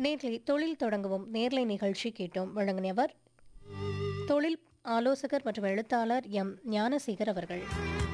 நேர்லை தொழில் தொடங்கவும் நேர்லை நிகழ்ச்சி கேட்டோம் வழங்கியவர் தொழில் ஆலோசகர் மற்றும் எழுத்தாளர் எம் ஞானசேகர் அவர்கள்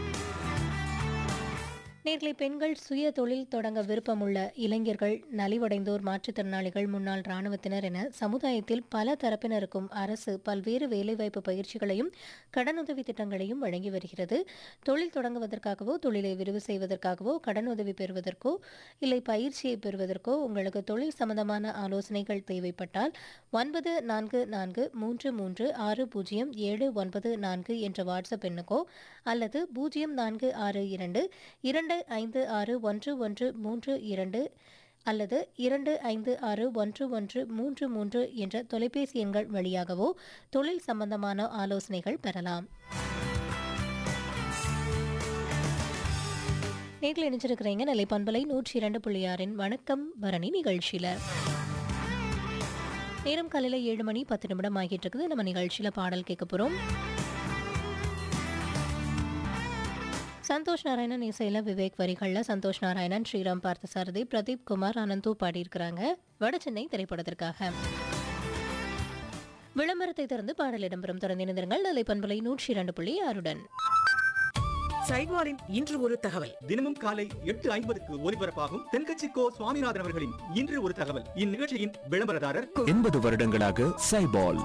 நேர்களை பெண்கள் சுய தொழில் தொடங்க விருப்பமுள்ள இளைஞர்கள் நலிவடைந்தோர் மாற்றுத்திறனாளிகள் முன்னாள் இராணுவத்தினர் என சமுதாயத்தில் பல தரப்பினருக்கும் அரசு பல்வேறு வேலைவாய்ப்பு பயிற்சிகளையும் கடனுதவி திட்டங்களையும் வழங்கி வருகிறது தொழில் தொடங்குவதற்காகவோ தொழிலை விரிவு செய்வதற்காகவோ கடனுதவி பெறுவதற்கோ இல்லை பயிற்சியை பெறுவதற்கோ உங்களுக்கு தொழில் சம்பந்தமான ஆலோசனைகள் தேவைப்பட்டால் ஒன்பது நான்கு நான்கு மூன்று மூன்று ஆறு பூஜ்ஜியம் ஏழு ஒன்பது நான்கு என்ற வாட்ஸ்அப் எண்ணுக்கோ அல்லது பூஜ்ஜியம் நான்கு ஆறு இரண்டு இரண்டு ஐந்து ஆறு ஒன்று ஒன்று மூன்று இரண்டு அல்லது இரண்டு ஐந்து ஆறு ஒன்று ஒன்று மூன்று மூன்று என்ற தொலைபேசி எண்கள் வழியாகவோ தொழில் சம்பந்தமான ஆலோசனைகள் பெறலாம் நேரில் இணைஞ்சிருக்கிறீங்க நிலை பண்பலை நூற்றி இரண்டு புள்ளி ஆறின் வணக்கம் பரணி நிகழ்ச்சியில் நேரம் காலையில் ஏழு மணி பத்து நிமிடம் ஆகிட்டு இருக்குது நம்ம நிகழ்ச்சியில் பாடல் கேட்க போகிறோம் சந்தோஷ் நாராயணன் இசையில் விவேக் வரிகளில் சந்தோஷ் நாராயணன் ஸ்ரீராம் பார்த்தசாரதி பிரதீப் குமார் அனந்து பாடியிருக்கிறாங்க வடசென்னை திரைப்படத்திற்காக விளம்பரத்தை தொடர்ந்து பாடல் இடம்பெறும் தொடர்ந்து இணைந்திருங்கள் நிலை பண்பலை நூற்றி இரண்டு புள்ளி ஆறுடன் சைவாரின் இன்று ஒரு தகவல் தினமும் காலை எட்டு ஐம்பதுக்கு ஒலிபரப்பாகும் தென்கட்சி கோ சுவாமிநாதன் அவர்களின் இன்று ஒரு தகவல் இந்நிகழ்ச்சியின் விளம்பரதாரர் எண்பது வருடங்களாக சைபால்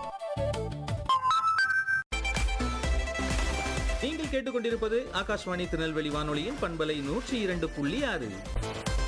நீங்கள் கேட்டுக்கொண்டிருப்பது ஆகாஷ்வாணி திருநெல்வேலி வானொலியின் பண்பலை நூற்றி இரண்டு புள்ளி ஆறு